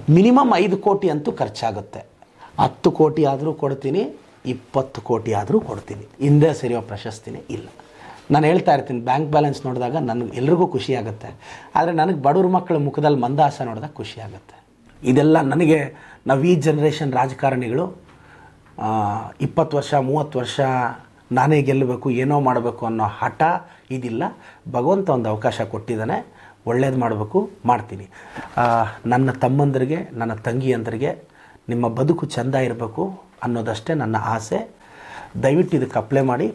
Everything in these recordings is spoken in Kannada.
ಮಿನಿಮಮ್ ಐದು ಕೋಟಿ ಅಂತೂ ಖರ್ಚಾಗುತ್ತೆ ಹತ್ತು ಕೋಟಿ ಆದರೂ ಕೊಡ್ತೀನಿ ಇಪ್ಪತ್ತು ಕೋಟಿ ಆದರೂ ಕೊಡ್ತೀನಿ ಹಿಂದೆ ಸರಿಯೋ ಪ್ರಶಸ್ತಿನೇ ಇಲ್ಲ ನಾನು ಹೇಳ್ತಾ ಇರ್ತೀನಿ ಬ್ಯಾಂಕ್ ಬ್ಯಾಲೆನ್ಸ್ ನೋಡಿದಾಗ ನನಗೆ ಎಲ್ರಿಗೂ ಖುಷಿ ಆಗುತ್ತೆ ಆದರೆ ನನಗೆ ಬಡವ್ರ ಮಕ್ಕಳ ಮುಖದಲ್ಲಿ ಮಂದಹಾಸ ನೋಡಿದಾಗ ಖುಷಿ ಆಗುತ್ತೆ ಇದೆಲ್ಲ ನನಗೆ ನಾವು ಈ ಜನ್ರೇಷನ್ ರಾಜಕಾರಣಿಗಳು ಇಪ್ಪತ್ತು ವರ್ಷ ಮೂವತ್ತು ವರ್ಷ ನಾನೇ ಗೆಲ್ಲಬೇಕು ಏನೋ ಮಾಡಬೇಕು ಅನ್ನೋ ಹಠ ಇದಿಲ್ಲ ಭಗವಂತ ಒಂದು ಅವಕಾಶ ಕೊಟ್ಟಿದ್ದಾನೆ ಒಳ್ಳೇದು ಮಾಡಬೇಕು ಮಾಡ್ತೀನಿ ಆ, ನನ್ನ ತಮ್ಮಂದರಿಗೆ ನನ್ನ ತಂಗಿಯಂದರಿಗೆ ನಿಮ್ಮ ಬದುಕು ಚೆಂದ ಇರಬೇಕು ಅನ್ನೋದಷ್ಟೇ ನನ್ನ ಆಸೆ ದಯವಿಟ್ಟು ಇದಕ್ಕೆ ಅಪ್ಲೈ ಮಾಡಿ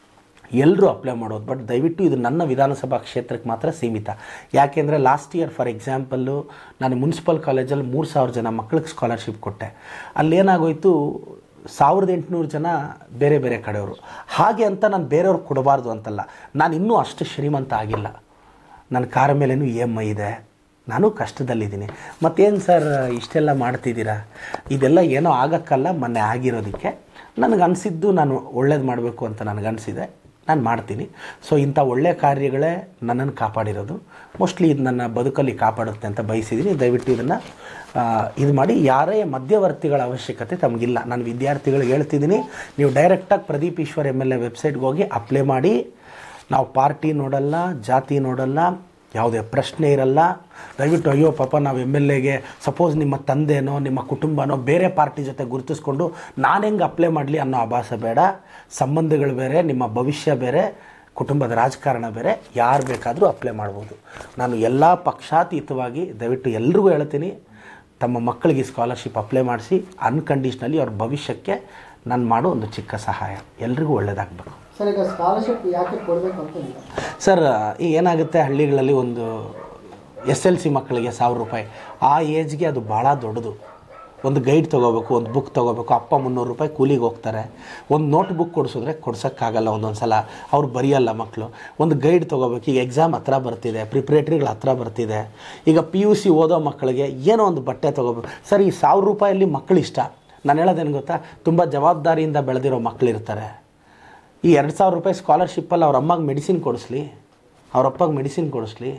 ಎಲ್ಲರೂ ಅಪ್ಲೈ ಮಾಡೋದು ಬಟ್ ದಯವಿಟ್ಟು ಇದು ನನ್ನ ವಿಧಾನಸಭಾ ಕ್ಷೇತ್ರಕ್ಕೆ ಮಾತ್ರ ಸೀಮಿತ ಯಾಕೆಂದರೆ ಲಾಸ್ಟ್ ಇಯರ್ ಫಾರ್ ಎಕ್ಸಾಂಪಲ್ಲು ನಾನು ಮುನ್ಸಿಪಲ್ ಕಾಲೇಜಲ್ಲಿ ಮೂರು ಸಾವಿರ ಜನ ಮಕ್ಕಳಿಗೆ ಸ್ಕಾಲರ್ಶಿಪ್ ಕೊಟ್ಟೆ ಅಲ್ಲೇನಾಗೋಯ್ತು ಸಾವಿರದ ಎಂಟುನೂರು ಜನ ಬೇರೆ ಬೇರೆ ಕಡೆಯವರು ಹಾಗೆ ಅಂತ ನಾನು ಬೇರೆಯವ್ರಿಗೆ ಕೊಡಬಾರ್ದು ಅಂತಲ್ಲ ನಾನು ಇನ್ನೂ ಅಷ್ಟು ಶ್ರೀಮಂತ ಆಗಿಲ್ಲ ನನ್ನ ಕಾರ ಮೇಲೇನು ಇ ಎಮ್ ಐ ಇದೆ ನಾನು ಕಷ್ಟದಲ್ಲಿದ್ದೀನಿ ಮತ್ತೇನು ಸರ್ ಇಷ್ಟೆಲ್ಲ ಮಾಡ್ತಿದ್ದೀರಾ ಇದೆಲ್ಲ ಏನೋ ಆಗೋಕ್ಕಲ್ಲ ಮೊನ್ನೆ ಆಗಿರೋದಕ್ಕೆ ನನಗೆ ಅನಿಸಿದ್ದು ನಾನು ಒಳ್ಳೇದು ಮಾಡಬೇಕು ಅಂತ ನನಗನ್ಸಿದೆ ನಾನು ಮಾಡ್ತೀನಿ ಸೊ ಇಂಥ ಒಳ್ಳೆಯ ಕಾರ್ಯಗಳೇ ನನ್ನನ್ನು ಕಾಪಾಡಿರೋದು ಮೋಸ್ಟ್ಲಿ ಇದು ನನ್ನ ಬದುಕಲ್ಲಿ ಕಾಪಾಡುತ್ತೆ ಅಂತ ಬಯಸಿದ್ದೀನಿ ದಯವಿಟ್ಟು ಇದನ್ನು ಇದು ಮಾಡಿ ಯಾರೇ ಮಧ್ಯವರ್ತಿಗಳ ಅವಶ್ಯಕತೆ ತಮಗಿಲ್ಲ ನಾನು ವಿದ್ಯಾರ್ಥಿಗಳಿಗೆ ಹೇಳ್ತಿದ್ದೀನಿ ನೀವು ಡೈರೆಕ್ಟಾಗಿ Pradeep Eshwar M L A ವೆಬ್ಸೈಟ್ಗೆ ಹೋಗಿ ಅಪ್ಲೈ ಮಾಡಿ ನಾವು ಪಾರ್ಟಿ ನೋಡಲ್ಲ ಜಾತಿ ನೋಡಲ್ಲ ಯಾವುದೇ ಪ್ರಶ್ನೆ ಇರಲ್ಲ ದಯವಿಟ್ಟು ಅಯ್ಯೋ ಪಾಪ ನಾವು ಎಮ್ ಎಲ್ ಎಗೆ ಸಪೋಸ್ ನಿಮ್ಮ ತಂದೆನೋ ನಿಮ್ಮ ಕುಟುಂಬನೋ ಬೇರೆ ಪಾರ್ಟಿ ಜೊತೆ ಗುರುತಿಸ್ಕೊಂಡು ನಾನು ಹೆಂಗೆ ಅಪ್ಲೈ ಮಾಡಲಿ ಅನ್ನೋ ಆಭಾಸ ಬೇಡ ಸಂಬಂಧಗಳು ಬೇರೆ ನಿಮ್ಮ ಭವಿಷ್ಯ ಬೇರೆ ಕುಟುಂಬದ ರಾಜಕಾರಣ ಬೇರೆ ಯಾರು ಬೇಕಾದರೂ ಅಪ್ಲೈ ಮಾಡ್ಬೋದು ನಾನು ಎಲ್ಲ ಪಕ್ಷಾತೀತವಾಗಿ ದಯವಿಟ್ಟು ಎಲ್ರಿಗೂ ಹೇಳ್ತೀನಿ ತಮ್ಮ ಮಕ್ಕಳಿಗೆ ಸ್ಕಾಲರ್ಶಿಪ್ ಅಪ್ಲೈ ಮಾಡಿಸಿ ಅನ್ಕಂಡೀಷ್ನಲಿ ಅವ್ರ ಭವಿಷ್ಯಕ್ಕೆ ನಾನು ಮಾಡೋ ಒಂದು ಚಿಕ್ಕ ಸಹಾಯ ಎಲ್ರಿಗೂ ಒಳ್ಳೆಯದಾಗಬೇಕು ಸರ್ ಈಗ ಸ್ಕಾಲರ್ಶಿಪ್ ಯಾಕೆ ಕೊಡಬೇಕು ಅಂತ ಇಲ್ಲ ಸರ್ ಈಗ ಏನಾಗುತ್ತೆ ಹಳ್ಳಿಗಳಲ್ಲಿ ಒಂದು ಎಸ್ ಎಲ್ ಸಿ ಮಕ್ಕಳಿಗೆ ಸಾವಿರ ರೂಪಾಯಿ ಆ ಏಜ್ಗೆ ಅದು ಭಾಳ ದೊಡ್ಡದು ಒಂದು ಗೈಡ್ ತೊಗೋಬೇಕು ಒಂದು ಬುಕ್ ತೊಗೋಬೇಕು ಅಪ್ಪ ಮುನ್ನೂರು ರೂಪಾಯಿ ಕೂಲಿಗೆ ಹೋಗ್ತಾರೆ ಒಂದು ನೋಟ್ ಬುಕ್ ಕೊಡಿಸಿದ್ರೆ ಕೊಡ್ಸೋಕ್ಕಾಗಲ್ಲ ಒಂದೊಂದು ಸಲ ಅವ್ರು ಬರೆಯಲ್ಲ ಮಕ್ಕಳು ಒಂದು ಗೈಡ್ ತೊಗೋಬೇಕು ಈಗ ಎಕ್ಸಾಮ್ ಹತ್ರ ಬರ್ತಿದೆ ಪ್ರಿಪ್ರೇಟ್ರಿಗಳು ಹತ್ರ ಬರ್ತಿದೆ ಈಗ ಪಿ ಯು ಸಿ ಓದೋ ಮಕ್ಕಳಿಗೆ ಏನೋ ಒಂದು ಬಟ್ಟೆ ತೊಗೋಬೇಕು ಸರ್ ಈ ಸಾವಿರ ರೂಪಾಯಲ್ಲಿ ಮಕ್ಕಳು ಇಷ್ಟ ನಾನು ಹೇಳೋದೇನು ಗೊತ್ತಾ ತುಂಬ ಜವಾಬ್ದಾರಿಯಿಂದ ಬೆಳೆದಿರೋ ಮಕ್ಕಳಿರ್ತಾರೆ ಈ ಎರಡು ಸಾವಿರ ರೂಪಾಯಿ ಸ್ಕಾಲರ್ಶಿಪ್ಪಲ್ಲಿ ಅವ್ರ ಅಮ್ಮಗೆ ಮೆಡಿಸಿನ್ ಕೊಡಿಸ್ಲಿ ಅವ್ರ ಅಪ್ಪಗೆ ಮೆಡಿಸಿನ್ ಕೊಡಿಸ್ಲಿ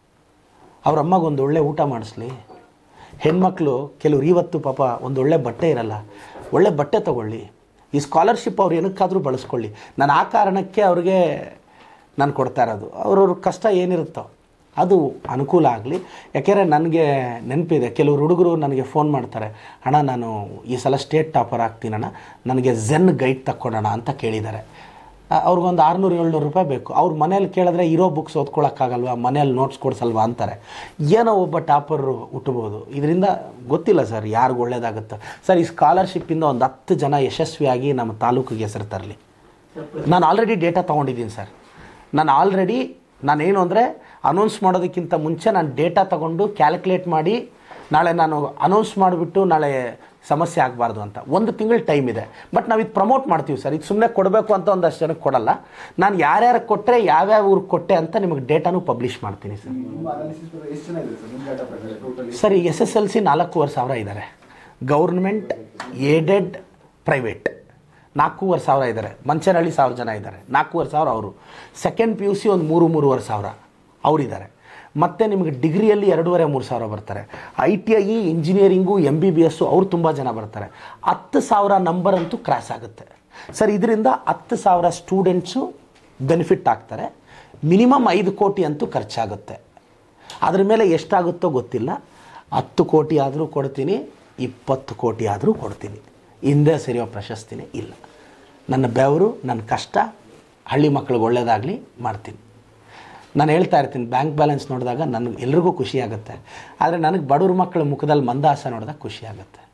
ಅವ್ರ ಅಮ್ಮಗೆ ಒಂದು ಒಳ್ಳೆ ಊಟ ಮಾಡಿಸ್ಲಿ ಹೆಣ್ಮಕ್ಳು ಕೆಲವ್ರು ಇವತ್ತು ಪಾಪ ಒಂದು ಒಳ್ಳೆ ಬಟ್ಟೆ ಇರಲ್ಲ ಒಳ್ಳೆ ಬಟ್ಟೆ ತೊಗೊಳ್ಳಿ ಈ ಸ್ಕಾಲರ್ಶಿಪ್ ಅವ್ರು ಏನಕ್ಕಾದರೂ ಬಳಸ್ಕೊಳ್ಳಿ ನಾನು ಆ ಕಾರಣಕ್ಕೆ ಅವ್ರಿಗೆ ನಾನು ಕೊಡ್ತಾ ಇರೋದು ಅವ್ರವ್ರ ಕಷ್ಟ ಏನಿರುತ್ತೋ ಅದು ಅನುಕೂಲ ಆಗಲಿ ಯಾಕೆಂದರೆ ನನಗೆ ನೆನಪಿದೆ ಕೆಲವರು ಹುಡುಗರು ನನಗೆ ಫೋನ್ ಮಾಡ್ತಾರೆ ಅಣ್ಣ ನಾನು ಈ ಸಲ ಸ್ಟೇಟ್ ಟಾಪರ್ ಆಗ್ತೀನಣ್ಣ ನನಗೆ ಝೆನ್ ಗೈಡ್ ತಕ್ಕೊಡೋಣ ಅಂತ ಕೇಳಿದ್ದಾರೆ ಆ, ಅವ್ರಿಗೊಂದು ಆರುನೂರು ಏಳ್ನೂರು ರೂಪಾಯಿ ಬೇಕು ಅವ್ರ ಮನೇಲಿ ಕೇಳಿದ್ರೆ ಇರೋ ಬುಕ್ಸ್ ಓದ್ಕೊಳಕ್ಕಾಗಲ್ವಾ ಮನೇಲಿ ನೋಟ್ಸ್ ಕೊಡ್ಸಲ್ವಾ ಅಂತಾರೆ ಏನೋ ಒಬ್ಬ ಟಾಪರು ಹುಟ್ಟಬೋದು ಇದರಿಂದ ಗೊತ್ತಿಲ್ಲ ಸರ್ ಯಾರಿಗೂ ಒಳ್ಳೇದಾಗುತ್ತೆ ಸರ್ ಈ ಸ್ಕಾಲರ್ಶಿಪ್ಪಿಂದ ಒಂದು ಹತ್ತು ಜನ ಯಶಸ್ವಿಯಾಗಿ ನಮ್ಮ ತಾಲೂಕಿಗೆ ಹೆಸರು ತರಲಿ ನಾನು ಆಲ್ರೆಡಿ ಡೇಟಾ ತೊಗೊಂಡಿದ್ದೀನಿ ಸರ್ ನಾನು ಆಲ್ರೆಡಿ ನಾನೇನು ಅಂದರೆ ಅನೌನ್ಸ್ ಮಾಡೋದಕ್ಕಿಂತ ಮುಂಚೆ ನಾನು ಡೇಟಾ ತಗೊಂಡು ಕ್ಯಾಲ್ಕುಲೇಟ್ ಮಾಡಿ ನಾಳೆ ನಾನು ಅನೌನ್ಸ್ ಮಾಡಿಬಿಟ್ಟು ನಾಳೆ ಸಮಸ್ಯೆ ಆಗಬಾರ್ದು ಅಂತ ಒಂದು ತಿಂಗಳು ಟೈಮ್ ಇದೆ ಬಟ್ ನಾವು ಇದು ಪ್ರಮೋಟ್ ಮಾಡ್ತೀವಿ ಸರ್ ಇದು ಸುಮ್ಮನೆ ಕೊಡಬೇಕು ಅಂತ ಒಂದಷ್ಟು ಜನಕ್ಕೆ ಕೊಡಲ್ಲ ನಾನು ಯಾರ್ಯಾರು ಕೊಟ್ಟರೆ ಯಾವ್ಯಾವ ಊರಿಗೆ ಕೊಟ್ಟೆ ಅಂತ ನಿಮಗೆ ಡೇಟಾನು ಪಬ್ಲಿಷ್ ಮಾಡ್ತೀನಿ ಸರ್ ನಿಮ್ಮ ಅನಾಲಿಸಿಸ್ ಪ್ರಕಾರ ಎಷ್ಟು ಜನ ಇದೆ ಸರ್ ನಿಮ್ಮ ಡಾಟಾ ಪ್ರಕಾರ ಟೋಟಲಿ ಸರ್ ಈಗ ಎಸ್ ಎಸ್ ಎಲ್ ಸಿ ನಾಲ್ಕೂವರೆ ಸಾವಿರ ಇದ್ದಾರೆ ಗೌರ್ಮೆಂಟ್ ಏಡೆಡ್ ಪ್ರೈವೇಟ್ ನಾಲ್ಕೂವರೆ ಸಾವಿರ ಇದ್ದಾರೆ ಮಂಚನಹಳ್ಳಿ ಸಾವಿರ ಜನ ಇದ್ದಾರೆ ನಾಲ್ಕೂವರೆ ಸಾವಿರ ಅವರು ಸೆಕೆಂಡ್ ಪಿ ಯು ಸಿ ಒಂದು ಮೂರು ಮೂರುವರೆ ಸಾವಿರ ಅವರಿದ್ದಾರೆ ಮತ್ತು ನಿಮಗೆ ಡಿಗ್ರಿಯಲ್ಲಿ ಎರಡೂವರೆ ಮೂರು ಸಾವಿರ ಬರ್ತಾರೆ I T I engineering M B B S ಅವ್ರು ತುಂಬ ಜನ ಬರ್ತಾರೆ ಹತ್ತು ಸಾವಿರ ನಂಬರ್ ಅಂತೂ ಕ್ರಾಸ್ ಆಗುತ್ತೆ ಸರ್ ಇದರಿಂದ ಹತ್ತು ಸಾವಿರ ಸ್ಟೂಡೆಂಟ್ಸು ಬೆನಿಫಿಟ್ ಆಗ್ತಾರೆ ಮಿನಿಮಮ್ ಐದು ಕೋಟಿ ಅಂತೂ ಖರ್ಚಾಗುತ್ತೆ ಅದ್ರ ಮೇಲೆ ಎಷ್ಟಾಗುತ್ತೋ ಗೊತ್ತಿಲ್ಲ ಹತ್ತು ಕೋಟಿ ಆದರೂ ಕೊಡ್ತೀನಿ ಇಪ್ಪತ್ತು ಕೋಟಿ ಆದರೂ ಕೊಡ್ತೀನಿ ಹಿಂದೆ ಸರಿಯೋ ಪ್ರಶಸ್ತಿನೇ ಇಲ್ಲ ನನ್ನ ಬೆವರು ನನ್ನ ಕಷ್ಟ ಹಳ್ಳಿ ಮಕ್ಳಿಗೆ ಒಳ್ಳೇದಾಗಲಿ ಮಾಡ್ತೀನಿ ನಾನು ಹೇಳ್ತಾ ಇರ್ತೀನಿ ಬ್ಯಾಂಕ್ ಬ್ಯಾಲೆನ್ಸ್ ನೋಡಿದಾಗ ನನಗೆ ಎಲ್ರಿಗೂ ಖುಷಿ ಆಗುತ್ತೆ ಆದರೆ ನನಗೆ ಬಡವ್ರ ಮಕ್ಕಳ ಮುಖದಲ್ಲಿ ಮಂದಹಾಸ ನೋಡಿದಾಗ ಖುಷಿ ಆಗುತ್ತೆ